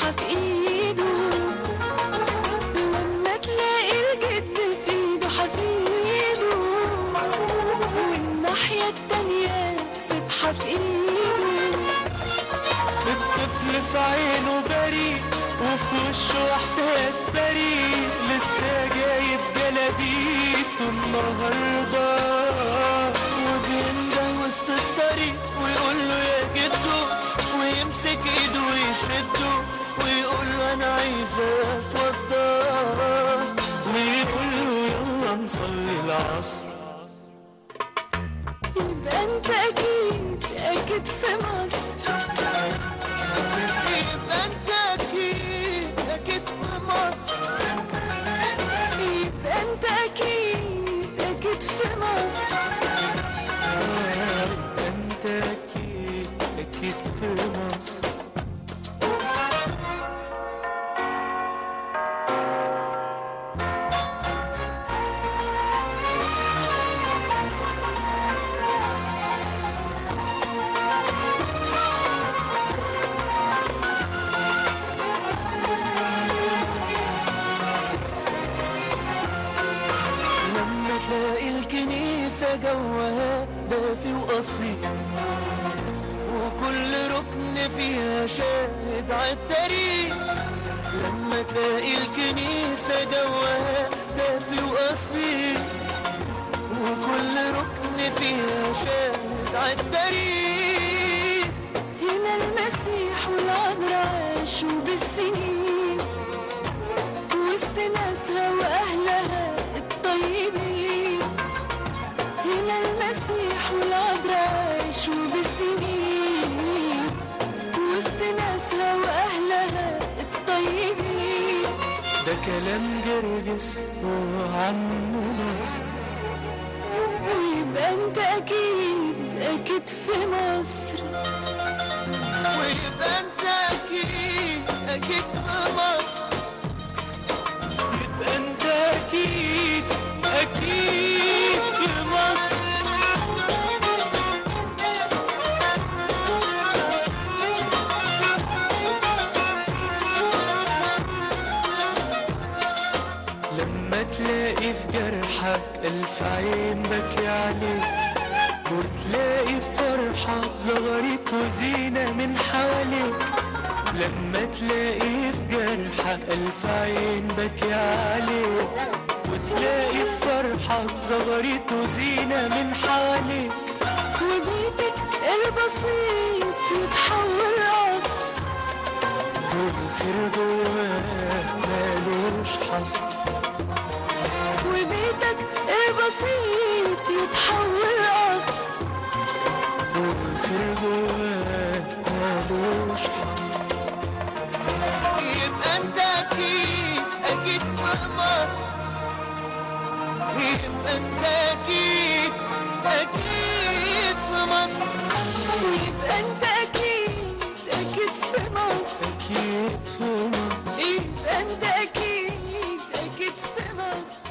سبحة في ايده لما تلاقي الجد في ايده حفيده والناحية التانية سبحة في ايده الطفل في عينه بريء وفي وشه احساس بريء لسه جايب جلابيته النهارده وبينده وسط الطريق ويقول له يا جدو ويمسك ايده ويشده ويقول له انا عايز اتوضى ويقول له يلا نصلي العصر يبقى انت اكيد اكيد في مصر يبقى انت اكيد اكيد في مصر يبقى انت اكيد اكيد في مصر انت اكيد اكيد في مصر لما تلاقي الكنيسة جواها دافي وأصيل وكل ركن فيها شاهد عالتاريخ لما تلاقي الكنيسة جواها دافي وأصيل وكل ركن فيها شاهد عالتاريخ هنا المسيح والعذراء عاشوا بالسنين وسط ناسها واهلها الطيبين هنا المسيح والعذراء عاشوا بالسنين وسط ناسها واهلها الطيبين ده كلام جرجس وعم ناصر ويبقى انت اكيد اكيد في مصر ويبقى انت اكيد اكيد في مصر يبقى انت اكيد اكيد في مصر لما تلاقي في جرحك ألف عين بكي عليك وتلاقي فرحة زغرت وزينة من حواليك لما تلاقي في جرحك ألف عين بكي عليك وتلاقي فرحة زغرت وزينة من حواليك وبيتك البسيط يتحول قصر والخير جواه مالوش حصر وبيتك البسيط يتحول قصر والخير جواه مالوش حصر يبقى انت اكيد اكيد في مصر يبقى انت اكيد اكيد في مصر ويبقى انت اكيد اكيد في مصر اكيد في مصر يبقى انت اكيد اكيد في مصر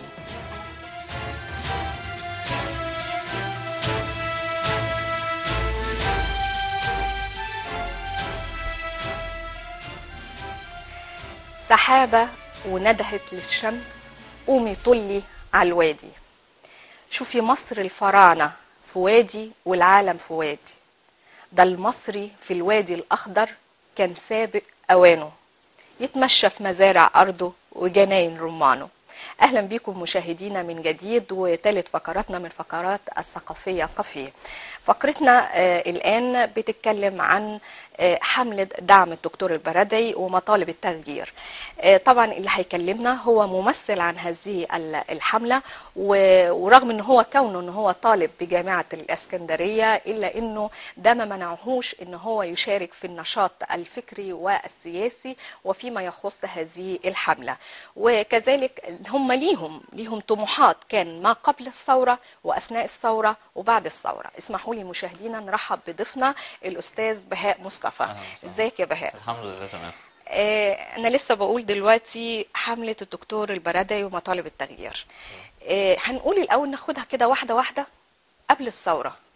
سحابة وندهت للشمس قومي طلي على الوادي شوفي مصر الفراعنة في وادي والعالم في وادي ده المصري في الوادي الأخضر كان سابق أوانه يتمشى في مزارع أرضه وجناين رمانه أهلا بكم مشاهدينا من جديد وثالث فقراتنا من فقرات الثقافية قفية فقرتنا آه الآن بتتكلم عن آه حملة دعم الدكتور البردعي ومطالب التغيير آه طبعا اللي هيكلمنا هو ممثل عن هذه ال- الحملة و- ورغم ان هو كونه ان هو طالب بجامعة الاسكندرية الا انه ده ما منعهوش ان هو يشارك في النشاط الفكري والسياسي وفيما يخص هذه الحملة وكذلك هم ليهم ليهم طموحات كان ما قبل الثورة واثناء الثورة وبعد الثورة اسمحوا لي مشاهدينا نرحب بضيفنا الاستاذ بهاء مصطفى أهلا وسهلا. ازيك يا بهاء الحمد لله تمام آه، أنا لسه بقول دلوقتي حملة الدكتور البردعي ومطالب التغيير آه، هنقول الأول ناخدها كده واحدة واحدة قبل الثورة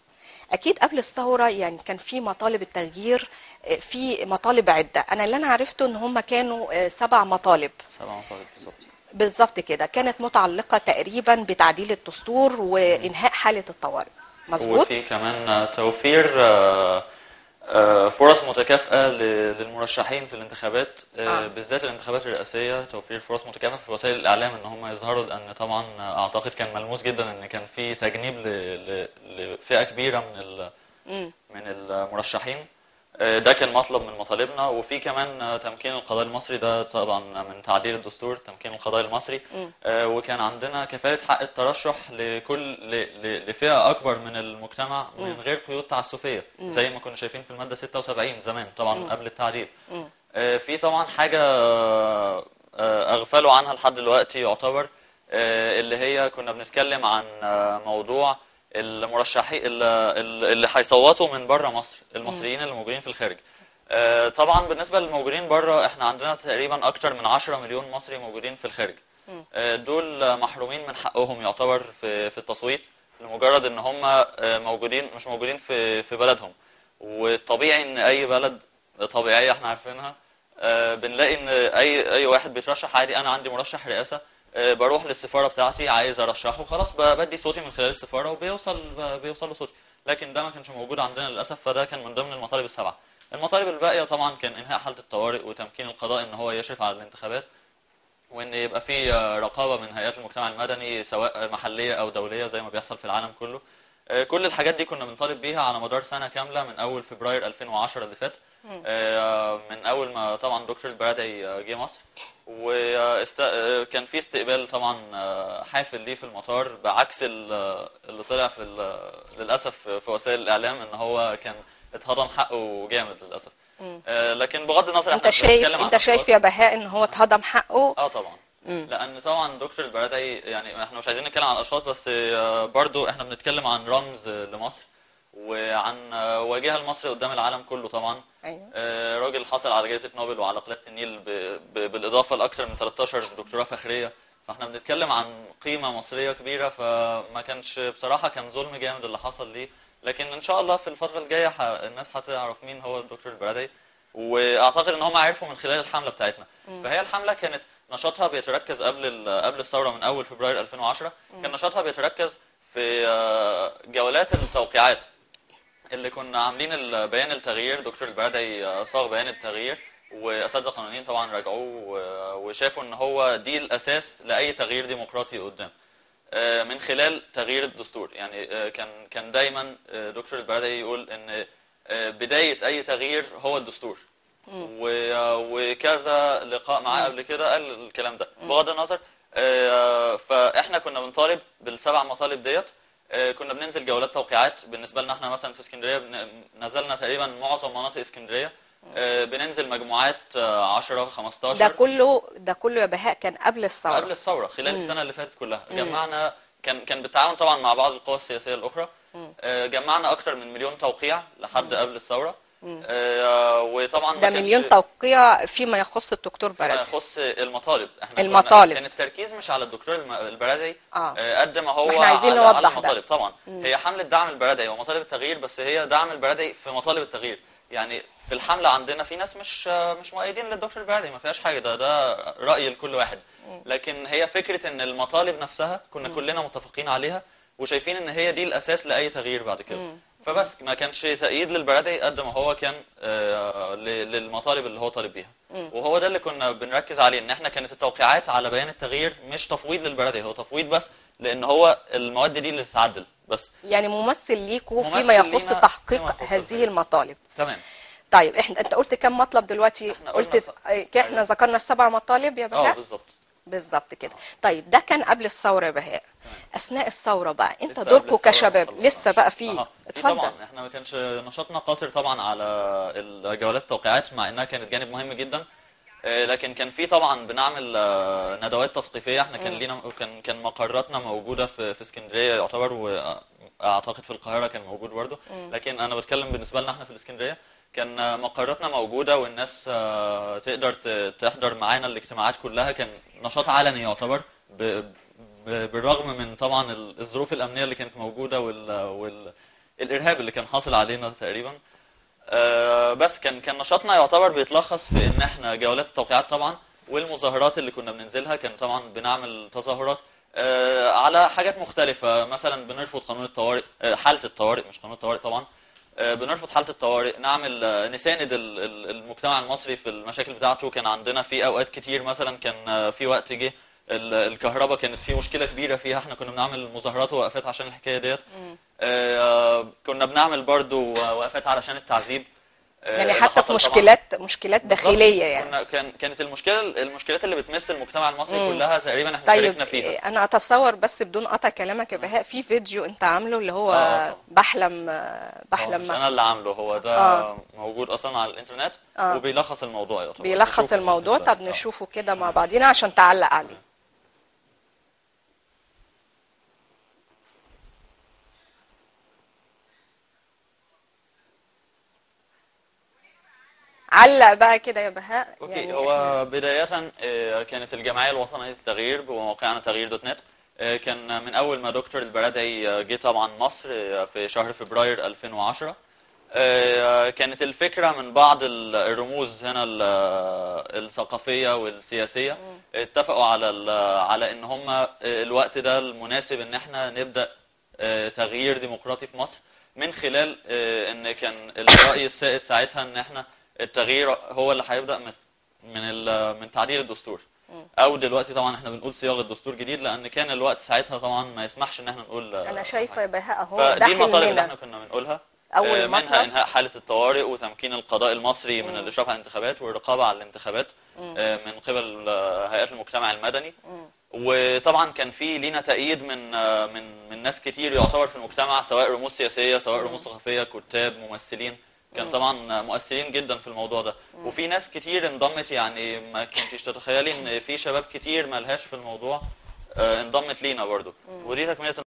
اكيد قبل الثوره يعني كان في مطالب التغيير آه، في مطالب عده انا اللي انا عرفته ان هم كانوا آه، سبع مطالب سبع مطالب بالظبط بالظبط كده كانت متعلقه تقريبا بتعديل الدستور وانهاء حاله الطوارئ مظبوط وفي كمان توفير آه، آه، فرص متكافئة ل- للمرشحين في الانتخابات آه، آه. بالذات الانتخابات الرئاسية توفير فرص متكافئة في وسائل الإعلام إن هم يظهروا لأن طبعا أعتقد كان ملموس جدا إن كان في تجنيب ل- ل- لفئة كبيرة من ال- مم. من المرشحين آه، ده كان مطلب من مطالبنا وفي كمان آه، تمكين القضاء المصري ده طبعا من تعديل الدستور تمكين القضاء المصري مم. آه، وكان عندنا كفالة حق الترشح لكل ل- ل- لفئة أكبر من المجتمع من غير قيود تعسفية زي ما كنا شايفين في المادة 76 زمان طبعا قبل التعديل مم. آه، في طبعا حاجة آه، آه، أغفلوا عنها لحد دلوقتي يعتبر آه، اللي هي كنا بنتكلم عن آه، موضوع المرشحين اللي اللي هيصوتوا من بره مصر المصريين اللي موجودين في الخارج آه، طبعا بالنسبة للموجودين بره احنا عندنا تقريبا أكتر من 10 مليون مصري موجودين في الخارج آه، دول محرومين من حقهم يعتبر في في التصويت لمجرد ان هم آه، موجودين مش موجودين في في بلدهم والطبيعي ان اي بلد طبيعيه احنا عارفينها آه، بنلاقي ان اي اي واحد بيترشح عادي انا عندي مرشح رئاسه آه، بروح للسفاره بتاعتي عايز ارشحه خلاص ب- بدي صوتي من خلال السفاره وبيوصل بيوصل له صوتي لكن ده ما كانش موجود عندنا للاسف فده كان من ضمن المطالب السبعه المطالب الباقيه طبعا كان انهاء حاله الطوارئ وتمكين القضاء ان هو يشرف على الانتخابات وان يبقى في آه، رقابه من هيئات المجتمع المدني سواء محليه او دوليه زي ما بيحصل في العالم كله آه، كل الحاجات دي كنا بنطالب بيها على مدار سنه كامله من اول فبراير 2010 اللي فات آه، من اول ما طبعا دكتور البرادعي آه، جه مصر وكان في استقبال طبعا آه، حافل ليه في المطار بعكس ال- آه، اللي طلع في ال- للاسف في وسائل الاعلام ان هو كان اتهضم حقه جامد للاسف آه، لكن بغض النظر انت احنا مش شايف بنتكلم عن انت شايف أشخاص. يا بهاء ان هو اتهضم حقه اه طبعا لان طبعا دكتور البرادعي يعني احنا مش عايزين نتكلم عن اشخاص بس آه، برضو احنا بنتكلم عن رمز آه، لمصر وعن آه، واجهه المصري قدام العالم كله طبعا ايوه آه، راجل حصل على جائزه نوبل وعلى قلادة النيل ب- ب- بالاضافه لاكثر من 13 دكتوراه فخريه فاحنا بنتكلم عن قيمه مصريه كبيره فما كانش بصراحه كان ظلم جامد اللي حصل ليه لكن ان شاء الله في الفتره الجايه ح- الناس هتعرف مين هو الدكتور البرادعي واعتقد ان هم عرفوا من خلال الحمله بتاعتنا فهي الحمله كانت نشاطها بيتركز قبل ال- قبل الثوره من اول فبراير 2010 كان نشاطها بيتركز في آه، جولات التوقيعات اللي كنا عاملين ال- بيان التغيير دكتور البرادعي آه، صاغ بيان التغيير واساتذه قانونيين طبعا راجعوه و- وشافوا ان هو دي الاساس لاي تغيير ديمقراطي قدام آه، من خلال تغيير الدستور يعني آه، كان كان دايما آه، دكتور البرادعي يقول ان آه، بدايه اي تغيير هو الدستور و- آه، وكذا لقاء معاه قبل كده قال الكلام ده بغض النظر آه، فاحنا كنا بنطالب بالسبع مطالب ديت آه، كنا بننزل جولات توقيعات بالنسبه لنا احنا مثلا في اسكندريه بن- نزلنا تقريبا معظم مناطق اسكندريه آه، بننزل مجموعات آه، 10 15 ده كله ده كله يا بهاء كان قبل الثوره قبل الثوره خلال السنه اللي فاتت كلها جمعنا كان كان بالتعاون طبعا مع بعض القوى السياسيه الاخرى آه، جمعنا اكتر من مليون توقيع لحد قبل الثوره آه، وطبعا ما ده كانش مليون توقيع فيما يخص الدكتور فيما برادعي يخص المطالب احنا كنا- المطالب. كان التركيز مش على الدكتور الم- البرادعي آه. آه، قد ما هو احنا عايزين على نوضح على ده. المطالب طبعا هي حمله دعم البرادعي ومطالب التغيير بس هي دعم البرادعي في مطالب التغيير يعني في الحمله عندنا في ناس مش آه، مش مؤيدين للدكتور البرادعي ما فيهاش حاجه ده ده راي لكل واحد لكن هي فكره ان المطالب نفسها كنا كلنا متفقين عليها وشايفين ان هي دي الاساس لاي تغيير بعد كده فبس ما كانش تأييد للبرادعي قد ما هو كان آه، ل- للمطالب اللي هو طالب بيها وهو ده اللي كنا بنركز عليه ان احنا كانت التوقيعات على بيان التغيير مش تفويض للبرادعي هو تفويض بس لان هو المواد دي اللي تتعدل بس يعني ممثل ليكوا ممثل فيما يخص لينا تحقيق فيما يخص هذه التغيير. المطالب تمام طيب احنا انت قلت كم مطلب دلوقتي احنا قلنا قلت س- احنا أيوة. ذكرنا السبع مطالب يا اه بهاء بالظبط بالظبط كده طيب ده كان قبل الثوره يا بهاء اثناء الثوره بقى انت لسه قبل دوركم الثورة كشباب ما خلصناش. لسه بقى فيه أها. في اتفضل طبعا احنا ما كانش نشاطنا قاصر طبعا على الجولات التوقيعات مع انها كانت جانب مهم جدا آه، لكن كان في طبعا بنعمل آه، ندوات تثقيفيه احنا كان لينا كان كان مقراتنا موجوده في في اسكندريه يعتبر واعتقد في القاهره كان موجود برضه لكن انا بتكلم بالنسبه لنا احنا في الاسكندريه كان آه، مقراتنا موجوده والناس آه، تقدر ت- تحضر معانا الاجتماعات كلها كان نشاط علني يعتبر ب- ب- بالرغم من طبعا ال- الظروف الامنيه اللي كانت موجوده وال وال الارهاب اللي كان حاصل علينا تقريبا آه، بس كان كان نشاطنا يعتبر بيتلخص في ان احنا جولات التوقيعات طبعا والمظاهرات اللي كنا بننزلها كان طبعا بنعمل تظاهرات آه، على حاجات مختلفة مثلا بنرفض قانون الطوارئ آه، حالة الطوارئ مش قانون الطوارئ طبعا آه، بنرفض حالة الطوارئ نعمل آه، نساند ال- ال- المجتمع المصري في المشاكل بتاعته كان عندنا في اوقات كتير مثلا كان آه، في وقت جه ال- الكهرباء كانت في مشكلة كبيرة فيها احنا كنا بنعمل مظاهرات ووقفات عشان الحكاية ديت آه، كنا بنعمل برضو وقفات علشان التعذيب آه، يعني اللي حتى في حصل طبعاً. مشكلات مشكلات داخليه يعني كنا كان كانت المشكله المشكلات اللي بتمس المجتمع المصري مم. كلها تقريبا احنا طيب شاركنا فيها إيه، انا اتصور بس بدون قطع كلامك يا بهاء في فيديو انت عامله اللي هو آه، طبعا. بحلم هو بحلم مش مع- انا اللي عامله هو ده آه. موجود اصلا على الانترنت آه. وبيلخص الموضوع يعتبر بيلخص نشوفه الموضوع دلوقتي. طب آه. نشوفه كده مع بعضينا عشان تعلق عليه علق بقى كده يا بهاء اوكي يعني هو بداية آه، كانت الجمعية الوطنية للتغيير بموقعنا تغيير دوت نت آه، كان من أول ما دكتور البرادعي آه، جه طبعا مصر آه، في شهر فبراير 2010 آه، كانت الفكرة من بعض ال- الرموز هنا ال- الثقافية والسياسية اتفقوا على ال- على ان هم آه، الوقت ده المناسب ان احنا نبدأ آه، تغيير ديمقراطي في مصر من خلال آه، ان كان الرأي السائد ساعتها ان احنا التغيير هو اللي هيبدأ من من ال- من تعديل الدستور او دلوقتي طبعا احنا بنقول صياغه دستور جديد لان كان الوقت ساعتها طبعا ما يسمحش ان احنا نقول آه، انا شايفه حاجة. يا بهاء اهو ده فدي المطالب اللي احنا حلمنا كنا بنقولها أول آه، منها مطلب. انهاء حاله الطوارئ وتمكين القضاء المصري من الاشراف على الانتخابات والرقابه على الانتخابات آه، من قبل آه، هيئات المجتمع المدني وطبعا كان في لينا تأييد من آه، من من ناس كتير يعتبر في المجتمع سواء رموز سياسيه سواء رموز ثقافيه كتاب ممثلين كان طبعا مؤثرين جدا في الموضوع ده وفي ناس كتير انضمت يعني ما كنتيش تتخيلي ان في شباب كتير ملهاش في الموضوع آه، انضمت لينا برضو ودي تكمله